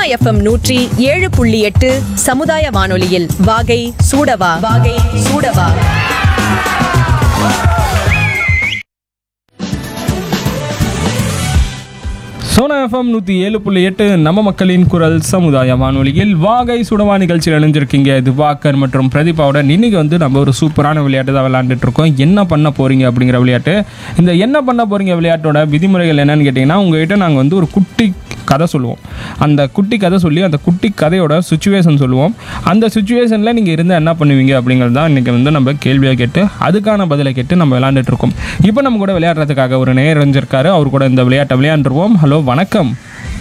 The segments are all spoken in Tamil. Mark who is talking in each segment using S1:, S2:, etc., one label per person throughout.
S1: எஃப்எம் நூற்றி ஏழு புள்ளி எட்டு சமுதாய வானொலியில் வாகை சூடவா வாகை சூடவா
S2: சோனா எஃப்எம் நூற்றி ஏழு புள்ளி எட்டு நம்ம மக்களின் குரல் சமுதாய வானொலியில் வாகை சுடவா நிகழ்ச்சியில் இணைஞ்சிருக்கீங்க திவாகர் மற்றும் பிரதீபாவுடன் இன்னைக்கு வந்து நம்ம ஒரு சூப்பரான விளையாட்டு தான் விளையாண்டுட்டு இருக்கோம் என்ன பண்ண போறீங்க அப்படிங்கிற விளையாட்டு இந்த என்ன பண்ண போறீங்க விளையாட்டோட விதிமுறைகள் என்னன்னு கேட்டிங்கன்னா உங்ககிட்ட நாங்கள் வந்து ஒரு குட்டி கதை சொல்லுவோம் அந்த குட்டி கதை சொல்லி அந்த குட்டி கதையோட சுச்சுவேஷன் சொல்லுவோம் அந்த சுச்சுவேஷனில் நீங்கள் இருந்தால் என்ன பண்ணுவீங்க அப்படிங்கிறது தான் இன்றைக்கி வந்து நம்ம கேள்வியாக கேட்டு அதுக்கான பதிலை கேட்டு நம்ம விளையாண்டுட்டு இருக்கோம் இப்போ நம்ம கூட விளையாடுறதுக்காக ஒரு நேர் இருந்திருக்காரு அவர் கூட இந்த விளையாட்டை விளையாண்டுருவோம் ஹலோ வணக்கம்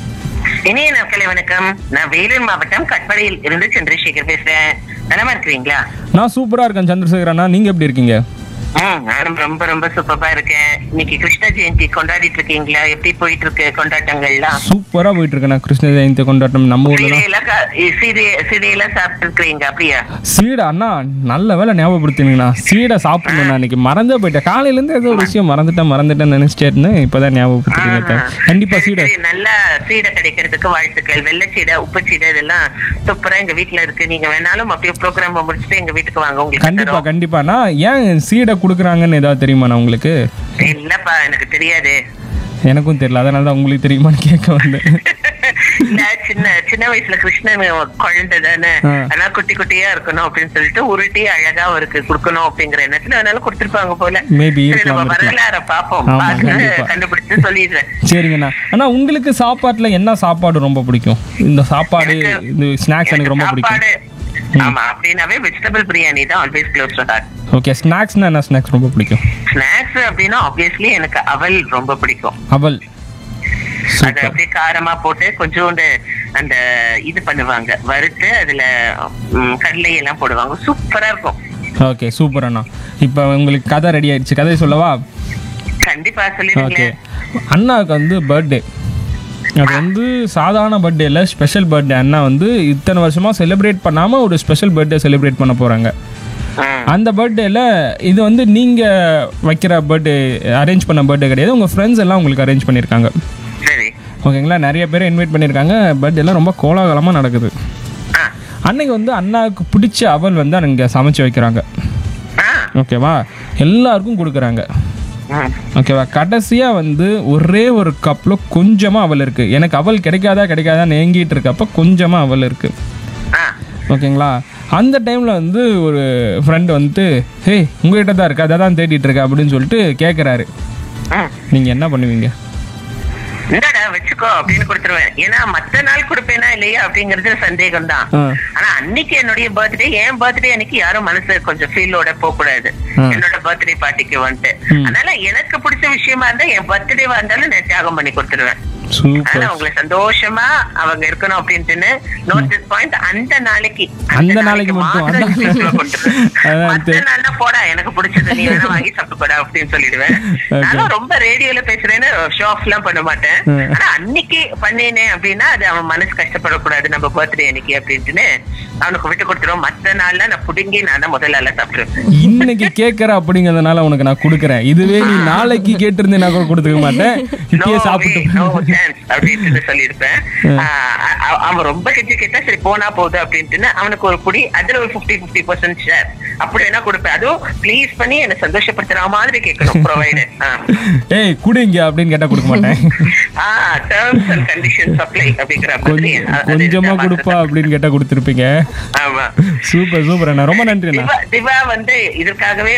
S3: இனிய நாட்களை வணக்கம் நான் வேலூர் மாவட்டம் கட்பாடியில் இருந்து சந்திரசேகர் பேசுறேன் நலமா இருக்கிறீங்களா
S2: நான் சூப்பராக இருக்கேன் சந்திரசேகர் அண்ணா நீங்கள் எப்படி இருக்கீங்க
S3: ம், நானும் ரொம்ப ரொம்ப சூப்பரா இருக்கேன் இன்னைக்கு கிருஷ்ண ஜெயந்தி கொண்டாடிட்டு இருக்கீங்களா எப்படி போயிட்டு இருக்கு கொண்டாட்டங்கள்லாம்
S2: சூப்பராக போயிட்டு இருக்கேன் கிருஷ்ண ஜெயந்தி கொண்டாட்டம் நம்ம ஊர்ல தான்
S3: சீடையெல்லாம் கா- சீடை சீடையெல்லாம் சாப்பிட்டு இருக்கிறீங்க அப்படியா
S2: சீடை அண்ணா நல்ல வேலை ஞாபகப்படுத்தினீங்கண்ணா சீடை சாப்பிடணும் நான் இன்னைக்கு மறந்தே போயிட்டேன் காலையிலேருந்து ஏதோ ஒரு விஷயம் மறந்துட்டேன் மறந்துட்டேன் நினைச்சிட்டே இருந்தேன் இப்போதான் ஞாபகப்படுத்தினீங்க கண்டிப்பாக
S3: சரி,
S2: சீடை
S3: சரி, நல்லா சீடை கிடைக்கிறதுக்கு வாழ்த்துக்கள் வெள்ளை சீடை உப்பு சீடை இதெல்லாம் சூப்பரா எங்க வீட்டுல இருக்கு நீங்க வேணாலும் அப்படியே ப்ரோக்ராம் முடிச்சுட்டு எங்க வீட்டுக்கு வாங்க உங்களுக்கு
S2: கண்டிப்பா
S3: தரோம்.
S2: கண்டிப்பாண்ணா ஏன் சீடை கொடுக்குறாங்கன்னு ஏதாவது தெரியுமாண்ணா உங்களுக்கு
S3: இல்லப்பா எனக்கு தெரியாது
S2: எனக்கும் தெரியல அதனால தான் உங்களுக்கு தெரியுமான்னு கேட்க வந்தேன்
S3: இல்ல சின்ன சின்ன வயசுல கிருஷ்ணன் குழந்தை தானே
S2: ஆ.
S3: ஆனா குட்டி குட்டியா இருக்கணும் அப்படின்னு சொல்லிட்டு உருட்டி அழகா அவருக்கு கொடுக்கணும் அப்படிங்கிற எண்ணத்துல வேணாலும் கொடுத்திருப்பாங்க போல
S2: Maybe
S3: சரி,
S2: இருக்கலாம்,
S3: நம்ம
S2: இருக்கலாம்.
S3: வரலாற பாப்போம்
S2: ஆமா,
S3: பார்த்து
S2: கண்டிப்பா.
S3: கண்டுபிடிச்சு சொல்லிடுறேன்
S2: சரிங்கண்ணா அண்ணா உங்களுக்கு சாப்பாட்டில் என்ன சாப்பாடு ரொம்ப பிடிக்கும் இந்த சாப்பாடு
S3: எனக்கு-
S2: இந்த ஸ்நாக்ஸ் எனக்கு ரொம்ப பிடிக்கும்
S3: சாப்பாடு ஆமா அப்படின்னாவே வெஜிடபிள் பிரியாணி தான் always close to heart
S2: okay ஸ்நாக்ஸ்னா என்ன ஸ்நாக்ஸ் ரொம்ப பிடிக்கும்
S3: ஸ்நாக்ஸ் அப்படின்னா ஆப்வியஸ்லி எனக்கு அவல் ரொம்ப பிடிக்கும்
S2: அவல்
S3: அது
S2: சூப்பர்
S3: அப்படியே காரமா போட்டு கொஞ்சோண்டு அந்த இது பண்ணுவாங்க வறுத்து அதுல ம், கடலை எல்லாம் போடுவாங்க சூப்பரா இருக்கும்
S2: ஓகே சூப்பர் அண்ணா இப்போ உங்களுக்கு கதை ரெடி ஆயிடுச்சு கதை சொல்லவா
S3: கண்டிப்பா
S2: ஓகே
S3: சொல்லிடுங்களேன்
S2: அண்ணாவுக்கு வந்து பர்த்டே அது வந்து சாதாரண பர்த்டே இல்லை ஸ்பெஷல் பர்த்டே அண்ணா வந்து இத்தனை வருஷமா செலிப்ரேட் பண்ணாமல் ஒரு ஸ்பெஷல் பர்த்டே செலிப்ரேட் பண்ண போகிறாங்க
S3: ம்.
S2: அந்த பர்த்டேல இது வந்து நீங்கள் வைக்கிற பர்த்டே அரேஞ்ச் பண்ண பர்த்டே கிடையாது உங்கள் ஃப்ரெண்ட்ஸ் எல்லாம் உங்களுக்கு அரேஞ்ச் பண்ணியிருக்காங்க
S3: சரி
S2: ஓகேங்களா நிறைய பேர் இன்வைட் பண்ணியிருக்காங்க பர்த்டேலாம் ரொம்ப கோலாகலமாக நடக்குது
S3: ஆ
S2: அன்னைக்கு வந்து அண்ணாவுக்கு பிடிச்ச அவல் வந்து அங்கே சமைச்சு வைக்கிறாங்க
S3: ஆ
S2: ஓகேவா எல்லாருக்கும் கொடுக்குறாங்க
S3: ம்.
S2: ஓகேவா கடைசியாக வந்து ஒரே ஒரு கப்பில் கொஞ்சமாக அவல் இருக்குது எனக்கு அவல் கிடைக்காதா கிடைக்காதான்னு ஏங்கிட்டு இருக்கப்ப கொஞ்சமாக அவல் இருக்குது
S3: ஆ
S2: ஓகேங்களா அந்த டைமில் வந்து ஒரு ஃப்ரெண்டு வந்துட்டு ஹே உங்ககிட்ட தான் இருக்கு அதை தான் தேடிட்டு இருக்க அப்படின்னு சொல்லிட்டு கேட்குறாரு
S3: ம்.
S2: நீங்கள் என்ன பண்ணுவீங்க
S3: இந்தாடா வச்சுக்கோ அப்படின்னு கொடுத்துருவேன் ஏன்னா மத்த நாள் கொடுப்பேனா இல்லையா அப்படிங்கறது சந்தேகம் தான்
S2: ஆ
S3: ஆனா அன்னைக்கு என்னுடைய பர்த்டே என் பர்த்டே அன்னைக்கு யாரும் மனசு கொஞ்சம் ஃபீலோட போக கூடாது
S2: ஆ.
S3: என்னோட பர்த்டே பார்ட்டிக்கு வந்துட்டு
S2: ம்.
S3: அதனால எனக்கு பிடிச்ச விஷயமா இருந்தா என் பர்த்டேவா இருந்தாலும் நான் தியாகம் பண்ணி கொடுத்துருவேன்
S2: சூப்பர்
S3: ஆனா உங்களை சந்தோஷமா அவங்க இருக்கணும் அப்படின்ட்டுன்னு நோட் திஸ் பாயிண்ட் அந்த நாளைக்கு
S2: அந்த நாளைக்கு மட்டும், அந்த
S3: மாத்திரம் வீட்டுல கொடுத்துருவேன்.
S2: அதான்
S3: மத்த
S2: தெ-
S3: நாள்னா போடா எனக்கு பிடிச்சது நீ வேணா வாங்கி சாப்பிட்டு போடா அப்படின்னு சொல்லிடுவேன்
S2: Okay.
S3: நானும் ரொம்ப ரேடியோல பேசுறேன்னு ஷோ ஆஃப் எல்லாம் பண்ண மாட்டேன்
S2: ம்.
S3: ஆனா அன்னைக்கு பண்ணேனே அப்படின்னா அது அவன் மனசு கஷ்டப்படக்கூடாது நம்ம பர்த்டே அன்னைக்கு அப்படின்ட்டுன்னு அவனுக்கு விட்டு கொடுத்துருவோம் மத்த நாள்ல நான் புடுங்கி நான் தான் முதல்ல எல்லாம் சாப்பிட்டுருவேன்
S2: இன்னைக்கு கேட்குற அப்படிங்கிறதுனால உனக்கு நான் கொடுக்குறேன் இதுவே நீ நாளைக்கு கேட்டிருந்தேன் கூட கொடுத்துக்க மாட்டேன் இப்பயே சாப்பிட்டு
S3: அப்படின்னு சொல்லியிருப்பேன் ஆஹ் அ- அவன் ரொம்ப கெட்டி கேட்டா சரி போனா போகுது அப்படின்ட்டு அவனுக்கு ஒரு புடி அதுல ஒரு பிப்டி பிப்டி பர்சன்ட் ஷேர் அப்படி வேணா கொடுப்பேன் அதுவும் ப்ளீஸ் பண்ணி என்ன சந்தோஷப்படுத்துற மாதிரி கேட்கணும் ப்ரொவைடர்
S2: ஏய் குடிங்க அப்படின்னு கேட்டால் கொடுக்க மாட்டேன்
S3: ah terms and conditions apply அப்படிங்கிற மாதிரி
S2: கொஞ்சம்
S3: அது- அது
S2: கொஞ்சமா
S3: இருந்தா
S2: கொடுப்பா அப்படின்னு கேட்டால் கொடுத்துருப்பீங்க
S3: ஆமா
S2: சூப்பர் சூப்பர் அண்ணா ரொம்ப நன்றி அண்ணா
S3: திவா திவா வந்து இதற்காகவே